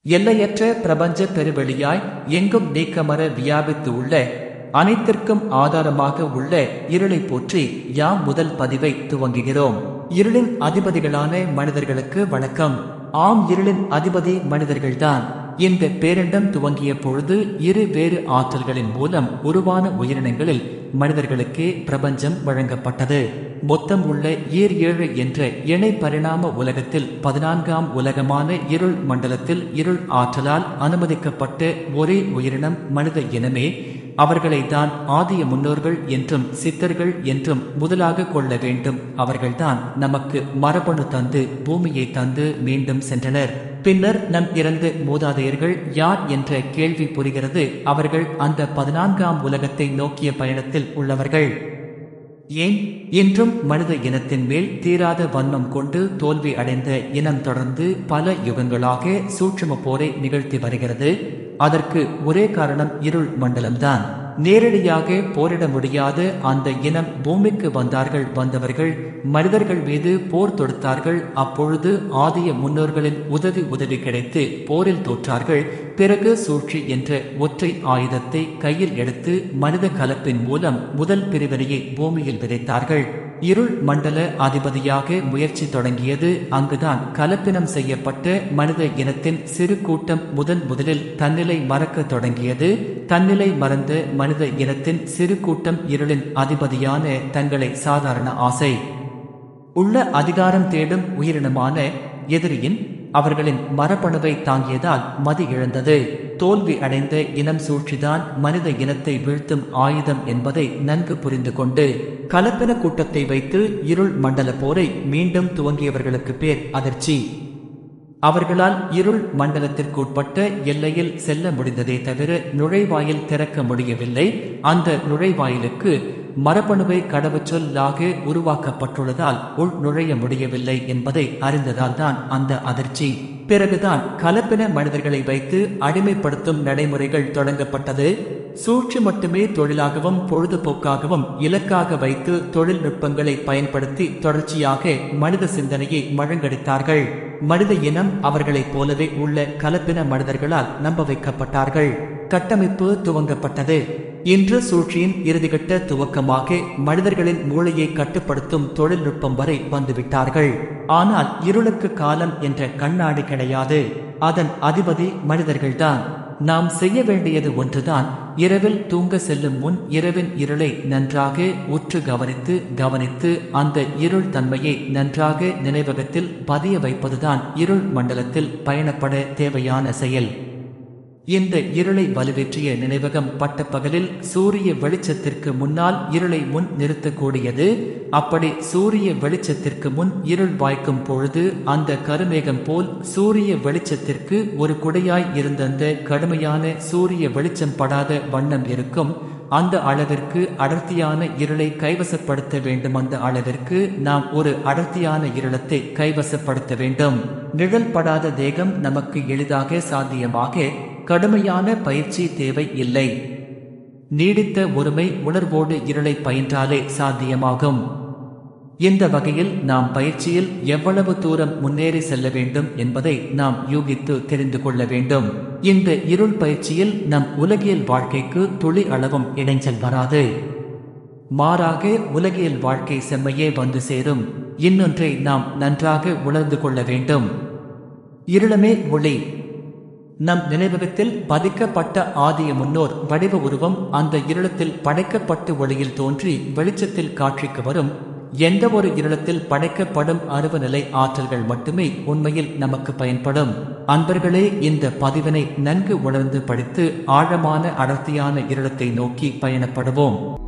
எல்லையற்ற பிரபஞ்ச பெருவெளியாய் எங்கும் நீக்கமர வியாபித்து உள்ள அனைத்திற்கும் ஆதாரமாக உள்ள இருளை போற்றி யாம் முதல் பதிவை துவங்குகிறோம் இருளின் அதிபதிகளான மனிதர்களுக்கு வணக்கம் ஆம் இருளின் அதிபதி மனிதர்கள்தான் இந்த பேரண்டம் துவங்கிய பொழுது இரு வேறு ஆற்றல்களின் மூலம் உருவான உயிரினங்களில் மனிதர்களுக்கே பிரபஞ்சம் வழங்கப்பட்டது மொத்தம் உள்ள ஈர் ஏழு என்ற இணை பரிணாம உலகத்தில் பதினான்காம் உலகமான இருள் மண்டலத்தில் இருள் ஆற்றலால் அனுமதிக்கப்பட்ட ஒரே உயிரினம் மனித இனமே அவர்களை தான் ஆதிய முன்னோர்கள் என்றும் சித்தர்கள் என்றும் முதலாக கொள்ள வேண்டும் அவர்கள்தான் நமக்கு மரபணு தந்து பூமியை தந்து மீண்டும் சென்றனர் பின்னர் நம் இறந்து மூதாதையர்கள் யார் என்ற கேள்வி புரிகிறது அவர்கள் அந்த பதினான்காம் உலகத்தை நோக்கிய பயணத்தில் உள்ளவர்கள் ஏன் இன்றும் மனித இனத்தின் மேல் தீராத வன்மம் கொண்டு தோல்வி அடைந்த இனம் தொடர்ந்து பல யுகங்களாக சூட்சும போரை நிகழ்த்தி வருகிறது அதற்கு ஒரே காரணம் இருள் மண்டலம்தான் நேரடியாக போரிட முடியாத அந்த இனம் பூமிக்கு வந்தார்கள் வந்தவர்கள் மனிதர்கள் மீது போர் தொடுத்தார்கள் அப்பொழுது ஆதிய முன்னோர்களின் உதவி உதவி கிடைத்து போரில் தோற்றார்கள் பிறகு சூழ்ச்சி என்ற ஒற்றை ஆயுதத்தை கையில் எடுத்து மனித கலப்பின் மூலம் முதல் பிரிவினையை பூமியில் விதைத்தார்கள் இருள் மண்டல அதிபதியாக முயற்சி தொடங்கியது அங்குதான் கலப்பினம் செய்யப்பட்ட மனித இனத்தின் சிறு கூட்டம் முதன் முதலில் தன்னிலை மறக்க தொடங்கியது தன்னிலை மறந்த மனித இனத்தின் சிறு கூட்டம் இருளின் அதிபதியான தங்களை சாதாரண ஆசை உள்ள அதிகாரம் தேடும் உயிரினமான எதிரியின் அவர்களின் மரபணுவை தாங்கியதால் மதி இழந்தது தோல்வி அடைந்த இனம் சூழ்ச்சிதான் மனித இனத்தை வீழ்த்தும் ஆயுதம் என்பதை நன்கு புரிந்து கொண்டு கலப்பின கூட்டத்தை வைத்து இருள் மண்டல போரை மீண்டும் துவங்கியவர்களுக்கு பேர் அதிர்ச்சி அவர்களால் இருள் மண்டலத்திற்கு உட்பட்ட எல்லையில் செல்ல முடிந்ததே தவிர நுழைவாயில் திறக்க முடியவில்லை அந்த நுழைவாயிலுக்கு மரபணுவை கடவுச்சொல்லாக உருவாக்கப்பட்டுள்ளதால் உள் நுழைய முடியவில்லை என்பதை அறிந்ததால் தான் அந்த அதிர்ச்சி பிறகுதான் கலப்பின மனிதர்களை வைத்து அடிமைப்படுத்தும் நடைமுறைகள் தொடங்கப்பட்டது சூழ்ச்சி மட்டுமே தொழிலாகவும் பொழுதுபோக்காகவும் இலக்காக வைத்து தொழில்நுட்பங்களை பயன்படுத்தி தொடர்ச்சியாக மனித சிந்தனையை மழங்கடித்தார்கள் மனித இனம் அவர்களைப் போலவே உள்ள கலப்பின மனிதர்களால் நம்ப வைக்கப்பட்டார்கள் கட்டமைப்பு துவங்கப்பட்டது இன்று சூழ்ச்சியின் இறுதிக்கட்ட துவக்கமாக மனிதர்களின் மூளையை கட்டுப்படுத்தும் தொழில்நுட்பம் வரை வந்துவிட்டார்கள் ஆனால் இருளுக்கு காலம் என்ற கண்ணாடி கிடையாது அதன் அதிபதி மனிதர்கள்தான் நாம் செய்ய வேண்டியது ஒன்றுதான் இரவில் தூங்க செல்லும் முன் இரவின் இருளை நன்றாக உற்று கவனித்து கவனித்து அந்த இருள் தன்மையை நன்றாக நினைவகத்தில் பதிய வைப்பதுதான் இருள் மண்டலத்தில் பயணப்பட தேவையான செயல் இந்த இருளை வலுவேற்றிய நினைவகம் பட்டப்பகலில் சூரிய வெளிச்சத்திற்கு முன்னால் இருளை முன் நிறுத்தக்கூடியது அப்படி சூரிய வெளிச்சத்திற்கு முன் இருள் வாய்க்கும் பொழுது அந்த கருமேகம் போல் சூரிய வெளிச்சத்திற்கு ஒரு குடையாய் இருந்தந்த கடுமையான சூரிய வெளிச்சம் படாத வண்ணம் இருக்கும் அந்த அளவிற்கு அடர்த்தியான இருளை கைவசப்படுத்த வேண்டும் அந்த அளவிற்கு நாம் ஒரு அடர்த்தியான இருளத்தை கைவசப்படுத்த வேண்டும் நிழல் படாத தேகம் நமக்கு எளிதாக சாத்தியமாக கடுமையான பயிற்சி தேவை இல்லை நீடித்த ஒருமை உணர்வோடு இருளை பயின்றாலே சாத்தியமாகும் இந்த வகையில் நாம் பயிற்சியில் எவ்வளவு தூரம் முன்னேறி செல்ல வேண்டும் என்பதை நாம் யூகித்து தெரிந்து கொள்ள வேண்டும் இந்த இருள் பயிற்சியில் நம் உலகியல் வாழ்க்கைக்கு துளி அளவும் இடைஞ்சல் வராது மாறாக உலகியல் வாழ்க்கை செம்மையே வந்து சேரும் இன்னொன்றை நாம் நன்றாக உணர்ந்து கொள்ள வேண்டும் இருளமே ஒளி நம் நினைவகத்தில் பதிக்கப்பட்ட ஆதிய முன்னோர் வடிவ உருவம் அந்த இருளத்தில் படைக்கப்பட்டு ஒளியில் தோன்றி வெளிச்சத்தில் காட்சிக்கு வரும் எந்த ஒரு இருளத்தில் படைக்கப்படும் அருவநிலை ஆற்றல்கள் மட்டுமே உண்மையில் நமக்கு பயன்படும் அன்பர்களே இந்த பதிவினை நன்கு உணர்ந்து படித்து ஆழமான அடர்த்தியான இருளத்தை நோக்கி பயணப்படுவோம்